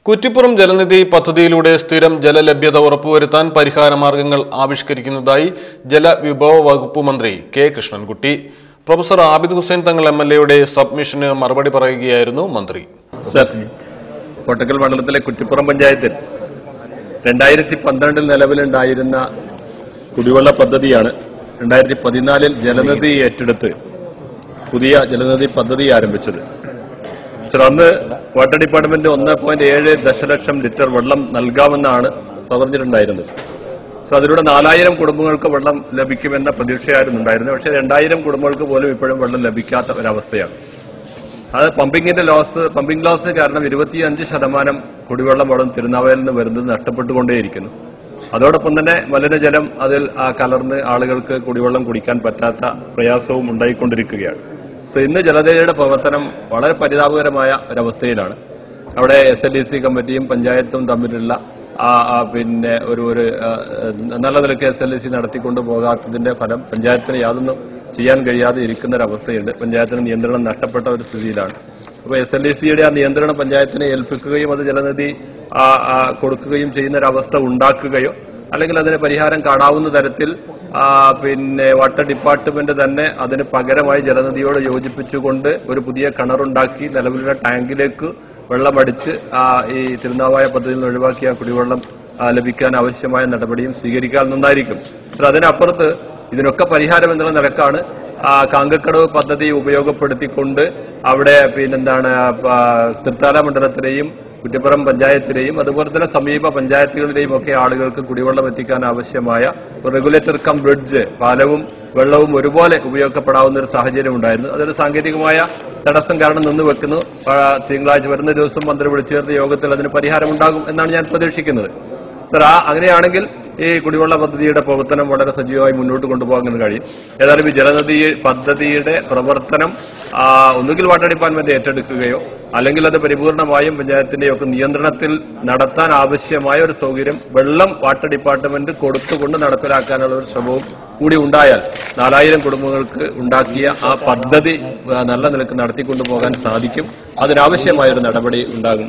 കുറ്റിപ്പുറം ജലനിധി പദ്ധതിയിലൂടെ സ്ഥിരം ജലലഭ്യത ഉറപ്പുവരുത്താൻ പരിഹാര മാർഗങ്ങൾ ആവിഷ്കരിക്കുന്നതായി ജലവിഭവ വകുപ്പ് മന്ത്രി K Krishnankutty professor Abid Hussain Thangal M L എയുടെ സബ്മിഷന് മറുപടി പറയുകയായിരുന്നു മന്ത്രി സർ കോട്ടക്കൽ മണ്ഡലത്തിലെ കുറ്റിപ്പുറം പഞ്ചായത്തിൽ രണ്ടായിരത്തി പന്ത്രണ്ടിൽ നിലവിലുണ്ടായിരുന്ന കുടിവെള്ള പദ്ധതിയാണ് രണ്ടായിരത്തി പതിനാലിൽ ജലനിധി ഏറ്റെടുത്ത് പുതിയ ജലനിധി പദ്ധതി ആരംഭിച്ചത് സർ അന്ന് വാട്ടർ ഡിപ്പാർട്ട്മെന്റ് ഒന്ന് പോയിന്റ് ഏഴ് ദശലക്ഷം ലിറ്റർ വെള്ളം നൽകാമെന്നാണ് പറഞ്ഞിട്ടുണ്ടായിരുന്നത് സോ അതിലൂടെ നാലായിരം കുടുംബങ്ങൾക്ക് വെള്ളം ലഭിക്കുമെന്ന പ്രതീക്ഷയായിരുന്നു ഉണ്ടായിരുന്നത് പക്ഷേ രണ്ടായിരം കുടുംബങ്ങൾക്ക് പോലും ഇപ്പോഴും വെള്ളം ലഭിക്കാത്ത ഒരവസ്ഥയാണ് അത് പമ്പിങ്ങിന്റെ ലോസ് പമ്പിംഗ് ലോസ് കാരണം ഇരുപത്തിയഞ്ച് ശതമാനം കുടിവെള്ളം വെള്ളം തിരുനാവയിൽ നിന്ന് വരുന്നത് നഷ്ടപ്പെട്ടുകൊണ്ടേയിരിക്കുന്നു അതോടൊപ്പം തന്നെ മലിനജലം അതിൽ ആ കലർന്ന് ആളുകൾക്ക് കുടിവെള്ളം കുടിക്കാൻ പറ്റാത്ത പ്രയാസവും ഉണ്ടായിക്കൊണ്ടിരിക്കുകയാണ് സോ ഇന്ന് ജലധയുടെ പ്രവർത്തനം വളരെ പരിതാപകരമായ ഒരവസ്ഥയിലാണ് അവിടെ എസ് എൽ ഡി സി കമ്മിറ്റിയും പഞ്ചായത്തും തമ്മിലുള്ള ആ ആ പിന്നെ ഒരു ഒരു ആ, നല്ല നിലയ്ക്ക് എസ് എൽ ഡി സി നടത്തിക്കൊണ്ടു പോകാത്തതിന്റെ ഫലം പഞ്ചായത്തിന് യാതൊന്നും ചെയ്യാൻ കഴിയാതെ ഇരിക്കുന്ന ഒരു അവസ്ഥയുണ്ട് പഞ്ചായത്തിന് നിയന്ത്രണം നഷ്ടപ്പെട്ട ഒരു സ്ഥിതിയിലാണ് അപ്പൊ എസ് എൽ ഡി സിയുടെ ആ നിയന്ത്രണം പഞ്ചായത്തിനെ ഏൽപ്പിക്കുകയും അത് ജലനിധി ആ, ആ, കൊടുക്കുകയും ചെയ്യുന്ന ഒരു അവസ്ഥ ഉണ്ടാക്കുകയോ അല്ലെങ്കിൽ അതിന് പരിഹാരം കാണാവുന്ന തരത്തിൽ ആ, പിന്നെ വാട്ടർ ഡിപ്പാർട്ട്മെന്റ് തന്നെ അതിന് പകരമായി ജലനിധിയോട് യോജിപ്പിച്ചുകൊണ്ട് ഒരു പുതിയ കിണറുണ്ടാക്കി നിലവിലുള്ള ടാങ്കിലേക്ക് വെള്ളമടിച്ച് ആ, ഈ തിരുനാവായ പദ്ധതിയിൽ നിന്ന് ഒഴിവാക്കിയ കുടിവെള്ളം ആ, ലഭിക്കാൻ ആവശ്യമായ നടപടിയും സ്വീകരിക്കാൻ നന്നായിരിക്കും പക്ഷെ അതിനപ്പുറത്ത് ഇതിനൊക്കെ പരിഹാരം എന്നുള്ള നിലക്കാണ് ആ, കാങ്കക്കടവ് പദ്ധതി ഉപയോഗപ്പെടുത്തിക്കൊണ്ട് അവിടെ പിന്നെന്താണ് ആ, തൃത്താല മണ്ഡലത്തിലെയും കുറ്റിപ്പുറം പഞ്ചായത്തിലെയും അതുപോലെ തന്നെ സമീപ പഞ്ചായത്തുകളിലെയും ഒക്കെ ആളുകൾക്ക് കുടിവെള്ളം എത്തിക്കാൻ ആവശ്യമായ ഒരു റെഗുലേറ്റർ കം ബ്രിഡ്ജ് പാലവും വെള്ളവും ഒരുപോലെ ഉപയോഗപ്പെടാവുന്ന ഒരു സാഹചര്യം ഉണ്ടായിരുന്നു അതൊരു സാങ്കേതികമായ തടസ്സം കാരണം നിന്ന് വെക്കുന്നു ആ, തിങ്കളാഴ്ച വരുന്ന ദിവസം മന്ത്രി വിളിച്ചു ചേർത്ത യോഗത്തിൽ അതിന് പരിഹാരമുണ്ടാകും എന്നാണ് ഞാൻ പ്രതീക്ഷിക്കുന്നത് സർ ആ അങ്ങനെയാണെങ്കിൽ ഈ കുടിവെള്ള പദ്ധതിയുടെ പ്രവർത്തനം വളരെ സജീവമായി മുന്നോട്ട് കൊണ്ടുപോകാൻ കഴിയും ഏതായാലും ഈ ജലനദി പദ്ധതിയുടെ പ്രവർത്തനം ആ, ഒന്നുകിൽ വാട്ടർ ഡിപ്പാർട്ട്മെന്റ് ഏറ്റെടുക്കുകയോ അല്ലെങ്കിൽ അത് പരിപൂർണമായും പഞ്ചായത്തിന്റെയും ഒക്കെ നിയന്ത്രണത്തിൽ നടത്താൻ ആവശ്യമായ ഒരു സൗകര്യം വെള്ളം വാട്ടർ ഡിപ്പാർട്ട്മെന്റ് കൊടുത്തുകൊണ്ട് നടപ്പിലാക്കാനുള്ള ഒരു ശ്രമവും കൂടി ഉണ്ടായാൽ നാലായിരം കുടുംബങ്ങൾക്ക് ഉണ്ടാക്കിയ ആ പദ്ധതി ആ, നല്ല നിലക്ക് നടത്തിക്കൊണ്ടുപോകാൻ സാധിക്കും അതിനാവശ്യമായ ഒരു നടപടി ഉണ്ടാകും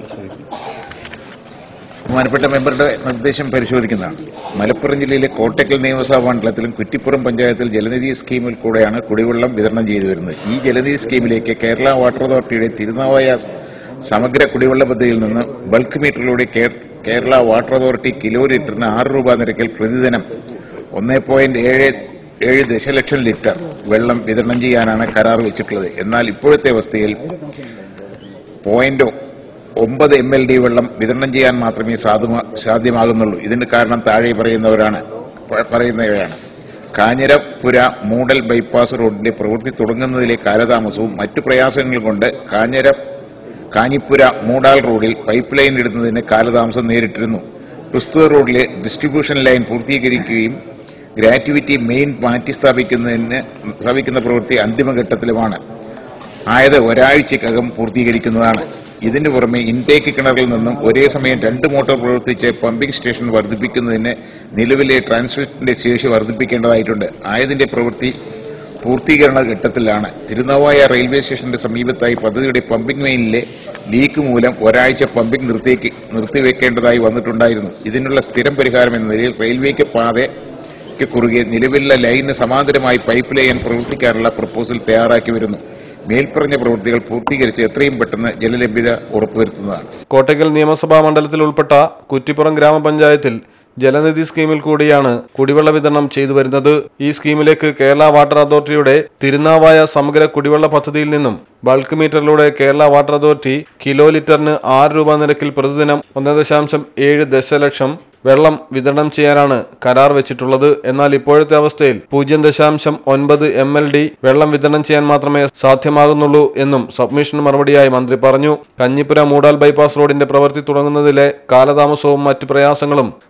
ബഹുമാനപ്പെട്ട മെമ്പറുടെ നിർദ്ദേശം പരിശോധിക്കുന്നതാണ് മലപ്പുറം ജില്ലയിലെ കോട്ടക്കൽ നിയമസഭാ മണ്ഡലത്തിലും കുറ്റിപ്പുറം പഞ്ചായത്തിൽ ജലനിധി സ്കീമിൽ കൂടെയാണ് കുടിവെള്ളം വിതരണം ചെയ്തു വരുന്നത് ഈ ജലനിധി സ്കീമിലേക്ക് കേരള വാട്ടർ അതോറിറ്റിയുടെ തിരുനാവായ സമഗ്ര കുടിവെള്ള പദ്ധതിയിൽ നിന്ന് ബൾക്ക് മീറ്ററിലൂടെ കേ- കേരള വാട്ടർ അതോറിറ്റി കിലോ ലിറ്ററിന് ആറ് രൂപ നിരക്കിൽ പ്രതിദിനം ഒന്നേ പോയിന്റ് ഏഴ് ഏഴ് ദശലക്ഷം ലിറ്റർ വെള്ളം വിതരണം ചെയ്യാനാണ് കരാർ വെച്ചിട്ടുള്ളത് എന്നാൽ ഇപ്പോഴത്തെ അവസ്ഥയിൽ പോയിന്റ് ഒമ്പത് എം എൽ ഡി വെള്ളം വിതരണം ചെയ്യാൻ മാത്രമേ സാധുമാ- സാധ്യമാകുന്നുള്ളൂ ഇതിന് കാരണം താഴെ പറയുന്നവരാണ് പ- പറയുന്നവരാണ് കാഞ്ഞിരപ്പുര മൂടൽ ബൈപ്പാസ് റോഡിന്റെ പ്രവൃത്തി തുടങ്ങുന്നതിലെ കാലതാമസവും മറ്റു പ്രയാസങ്ങളും കൊണ്ട് കാഞ്ഞിര കാഞ്ഞിപ്പുര മൂടാൽ റോഡിൽ പൈപ്പ് ലൈൻ ഇടുന്നതിന് കാലതാമസം നേരിട്ടിരുന്നു പ്രസ്തുത റോഡിലെ ഡിസ്ട്രിബ്യൂഷൻ ലൈൻ പൂർത്തീകരിക്കുകയും ഗ്രാറ്റുവിറ്റി മെയിൻ മാറ്റി സ്ഥാപിക്കുന്നതിന് സ്ഥാപിക്കുന്ന പ്രവൃത്തി അന്തിമഘട്ടത്തിലുമാണ് ആയത് ഒരാഴ്ചക്കകം പൂർത്തീകരിക്കുന്നതാണ് ഇതിനു പുറമെ ഇൻടേക്ക് കിണറിൽ നിന്നും ഒരേ സമയം രണ്ട് മോട്ടോർ പ്രവർത്തിച്ച് പമ്പിംഗ് സ്റ്റേഷൻ വർദ്ധിപ്പിക്കുന്നതിന് നിലവിലെ ട്രാൻസ്മിഷന്റെ ശേഷി വർദ്ധിപ്പിക്കേണ്ടതായിട്ടുണ്ട് ആയതിന്റെ പ്രവൃത്തി പൂർത്തീകരണ ഘട്ടത്തിലാണ് തിരുനാവായ റെയിൽവേ സ്റ്റേഷന്റെ സമീപത്തായി പദ്ധതിയുടെ പമ്പിംഗ് മെയിനിലെ ലീക്ക് മൂലം ഒരാഴ്ച പമ്പിംഗ് നിർത്തിയേക്ക് നിർത്തിവെക്കേണ്ടതായി വന്നിട്ടുണ്ടായിരുന്നു ഇതിനുള്ള സ്ഥിരം പരിഹാരം എന്ന നിലയിൽ റെയിൽവേക്ക് പാതയ്ക്ക് കുറുകെ നിലവിലുള്ള ലൈനിന് സമാന്തരമായി പൈപ്പ് ലൈൻ പ്രവർത്തിക്കാനുള്ള പ്രപ്പോസൽ തയ്യാറാക്കി വരുന്നു മേൽപ്പറഞ്ഞ പ്രവൃത്തികൾ പൂർത്തീകരിച്ച് എത്രയും പെട്ടെന്ന് ജലലഭ്യത ഉറപ്പുവരുത്തുന്നതാണ് കോട്ടയ്ക്കൽ നിയമസഭാ മണ്ഡലത്തിൽ ഉൾപ്പെട്ട കുറ്റിപ്പുറം ഗ്രാമപഞ്ചായത്തിൽ ജലനിധി സ്കീമിൽ കൂടിയാണ് കുടിവെള്ള വിതരണം ചെയ്തു വരുന്നത് ഈ സ്കീമിലേക്ക് കേരള വാട്ടർ അതോറിറ്റിയുടെ തിരുനാവായ സമഗ്ര കുടിവെള്ള പദ്ധതിയിൽ നിന്നും ബൾക്ക് മീറ്ററിലൂടെ കേരള വാട്ടർ അതോറിറ്റി കിലോ ലിറ്ററിന് ആറ് രൂപ നിരക്കിൽ പ്രതിദിനം ഒന്ന് ദശാംശം ഏഴ് ദശലക്ഷം വെള്ളം വിതരണം ചെയ്യാനാണ് കരാർ വെച്ചിട്ടുള്ളത് എന്നാൽ ഇപ്പോഴത്തെ അവസ്ഥയിൽ പൂജ്യം ദശാംശം ഒൻപത് എം എൽ ഡി വെള്ളം വിതരണം ചെയ്യാൻ മാത്രമേ സാധ്യമാകുന്നുള്ളൂ എന്നും സബ്മിഷന് മറുപടിയായി മന്ത്രി പറഞ്ഞു കഞ്ഞിപ്പുര മൂടാൽ ബൈപ്പാസ് റോഡിന്റെ പ്രവൃത്തി തുടങ്ങുന്നതിലെ കാലതാമസവും മറ്റ് പ്രയാസങ്ങളും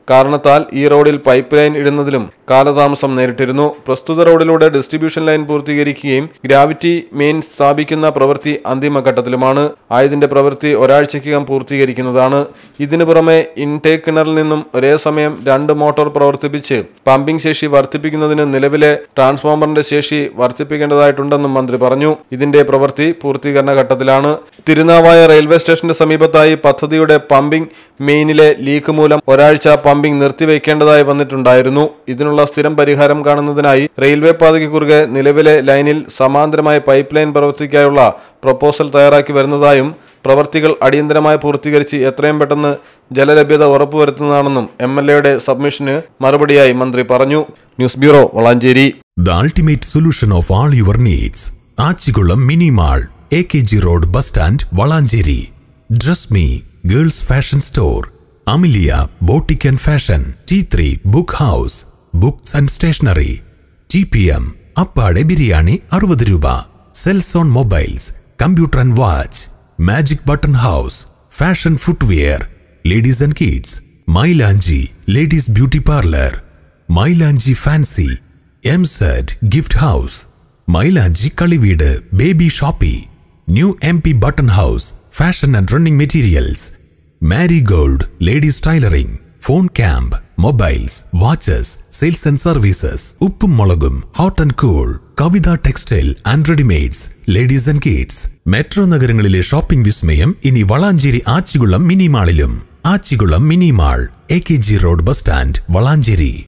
കാരണത്താൽ ഈ റോഡിൽ പൈപ്പ് ലൈൻ ഇടുന്നതിലും കാലതാമസം നേരിട്ടിരുന്നു പ്രസ്തുത റോഡിലൂടെ ഡിസ്ട്രിബ്യൂഷൻ ലൈൻ പൂർത്തീകരിക്കുകയും ഗ്രാവിറ്റി മെയിൻ സ്ഥാപിക്കുന്ന പ്രവൃത്തി അന്തിമഘട്ടത്തിലുമാണ് ആയതിന്റെ പ്രവൃത്തി ഒരാഴ്ചയ്ക്കകം പൂർത്തീകരിക്കുന്നതാണ് ഇതിനു പുറമെ ഇൻടേക്ക് കിണറിൽ നിന്നും ഒരേ സമയം രണ്ട് മോട്ടോർ പ്രവർത്തിപ്പിച്ച് പമ്പിംഗ് ശേഷി വർദ്ധിപ്പിക്കുന്നതിന് നിലവിലെ ട്രാൻസ്ഫോമറിന്റെ ശേഷി വർദ്ധിപ്പിക്കേണ്ടതായിട്ടുണ്ടെന്നും മന്ത്രി പറഞ്ഞു ഇതിന്റെ പ്രവൃത്തി പൂർത്തീകരണ ഘട്ടത്തിലാണ് തിരുനാവായ റെയിൽവേ സ്റ്റേഷന്റെ സമീപത്തായി പദ്ധതിയുടെ പമ്പിംഗ് മെയിനിലെ ലീക്ക് മൂലം ഒരാഴ്ച പമ്പിംഗ് നിർത്തിവെക്കേണ്ടതായി വന്നിട്ടുണ്ടായിരുന്നു ഇതിനുള്ള സ്ഥിരം പരിഹാരം കാണുന്നതിനായി റെയിൽവേ പാതയ്ക്ക് കുറുകെ നിലവിലെ ലൈനിൽ സമാന്തരമായി പൈപ്പ് ലൈൻ പ്രവൃത്തിക്കായുള്ള പ്രപ്പോസൽ തയ്യാറാക്കി വരുന്നതായും പ്രവർത്തികൾ അടിയന്തരമായി പൂർത്തീകരിച്ച് എത്രയും പെട്ടെന്ന് ജലലഭ്യത ഉറപ്പുവരുത്തുന്നതാണെന്നും എം എൽ എയുടെ സബ്മിഷന് മറുപടിയായി മന്ത്രി പറഞ്ഞു news bureau Valanchery The ultimate solution of all your needs. Achigulam Mini Mall, AKG Road Bus Stand, Valanjeri. Dress Me, Girls Fashion Store. Amelia, Boutique and Fashion. T3 Book House, Books and Stationery. TPM, അപ്പാടെ ബിരിയാണി അറുപത് രൂപ sales on mobiles computer and watch magic button house fashion footwear ladies and kids Mylanchi ladies beauty parlour Mylanchi fancy M Z gift house Mylanchi Kaliveedu baby shoppe new M P button house fashion and running materials marigold ladies tailoring phone camp mobiles watches sales and services ഉപ്പും മുളകും hot and cool Kavitha textile and readymades ladies and kids metro നഗരങ്ങളിലെ shopping വിസ്മയം ഇനി Valanchery ആച്ചികുളം mini മാളിലും Achikulam mini mall A K G road bus stand Valanchery